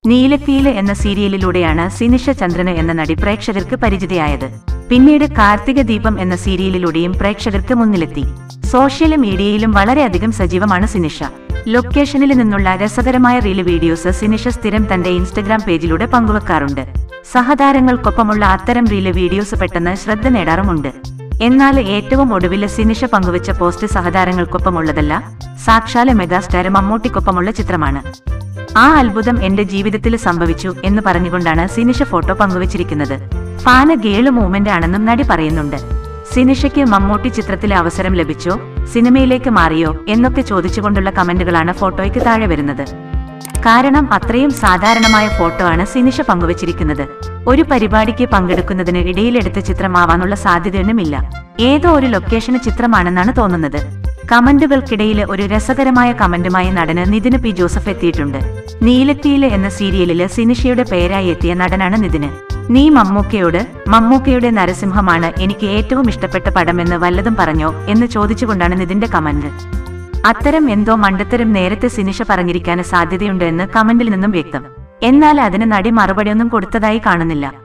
നീലത്തീല് എന്ന സീരിയലിലൂടെയാണ് സിനിഷ ചന്ദ്രന് എന്ന നടി പ്രേക്ഷകർക്ക് പരിചിതയായത് പിന്നീട് കാർത്തിക ദീപം എന്ന സീരിയലിലൂടെയും പ്രേക്ഷകർക്ക് മുന്നിലെത്തി സോഷ്യൽ മീഡിയയിലും വളരെയധികം സജീവമാണ് സിനിഷ ലൊക്കേഷനിൽ നിന്നുള്ള രസകരമായ റീല് വീഡിയോസ് സിനിഷ സ്ഥിരം തന്റെ ഇൻസ്റ്റഗ്രാം പേജിലൂടെ പങ്കുവെക്കാറുണ്ട് സഹതാരങ്ങൾക്കൊപ്പമുള്ള അത്തരം റീല് വീഡിയോസ് പെട്ടെന്ന് ശ്രദ്ധ നേടാറുമുണ്ട് എന്നാൽ ഏറ്റവും ഒടുവിൽ സിനിഷ പങ്കുവച്ച പോസ്റ്റ് സഹതാരങ്ങൾക്കൊപ്പമുള്ളതല്ല സാക്ഷാല മെഗാസ്റ്റാർ മമ്മൂട്ടിക്കൊപ്പമുള്ള ചിത്രമാണ് ആ അത്ഭുതം എന്റെ ജീവിതത്തിൽ സംഭവിച്ചു എന്ന് പറഞ്ഞുകൊണ്ടാണ് സിനിഷ ഫോട്ടോ പങ്കുവച്ചിരിക്കുന്നത് ഫാന് ഗേള് മൂവ്മെന്റ് ആണെന്നും നടി പറയുന്നുണ്ട് സിനിഷയ്ക്ക് മമ്മൂട്ടി ചിത്രത്തിലെ അവസരം ലഭിച്ചോ സിനിമയിലേക്ക് മാറിയോ എന്നൊക്കെ ചോദിച്ചുകൊണ്ടുള്ള കമന്റുകളാണ് ഫോട്ടോയ്ക്ക് താഴെ വരുന്നത് കാരണം അത്രയും സാധാരണമായ ഫോട്ടോ ആണ് സിനിഷ പങ്കുവച്ചിരിക്കുന്നത് ഒരു പരിപാടിക്ക് പങ്കെടുക്കുന്നതിന് ഇടയിലെടുത്ത ചിത്രമാവാനുള്ള സാധ്യതയൊന്നുമില്ല ഏതോ ഒരു ലൊക്കേഷന് ചിത്രമാണെന്നാണ് തോന്നുന്നത് കമന്റുകൾക്കിടയിൽ ഒരു രസകരമായ കമന്റുമായി നടന് നിതിന് പി ജോസഫ് എത്തിയിട്ടുണ്ട് നീലത്തീല് എന്ന സീരിയലില് സിനിഷയുടെ പേരായി എത്തിയ നടനാണ് നിതിന് നീ മമ്മൂക്കയോട് മമ്മൂക്കയുടെ നരസിംഹമാണ് എനിക്ക് ഏറ്റവും ഇഷ്ടപ്പെട്ട പടമെന്ന് വല്ലതും പറഞ്ഞോ എന്ന് ചോദിച്ചുകൊണ്ടാണ് നിതിന്റെ കമന്റ് അത്തരം എന്തോ മണ്ടത്തരം നേരത്തെ സിനിഷ പറഞ്ഞിരിക്കാൻ സാധ്യതയുണ്ട് എന്ന് കമന്റിൽ നിന്നും വ്യക്തം എന്നാൽ അതിന് നടി മറുപടിയൊന്നും കൊടുത്തതായി കാണുന്നില്ല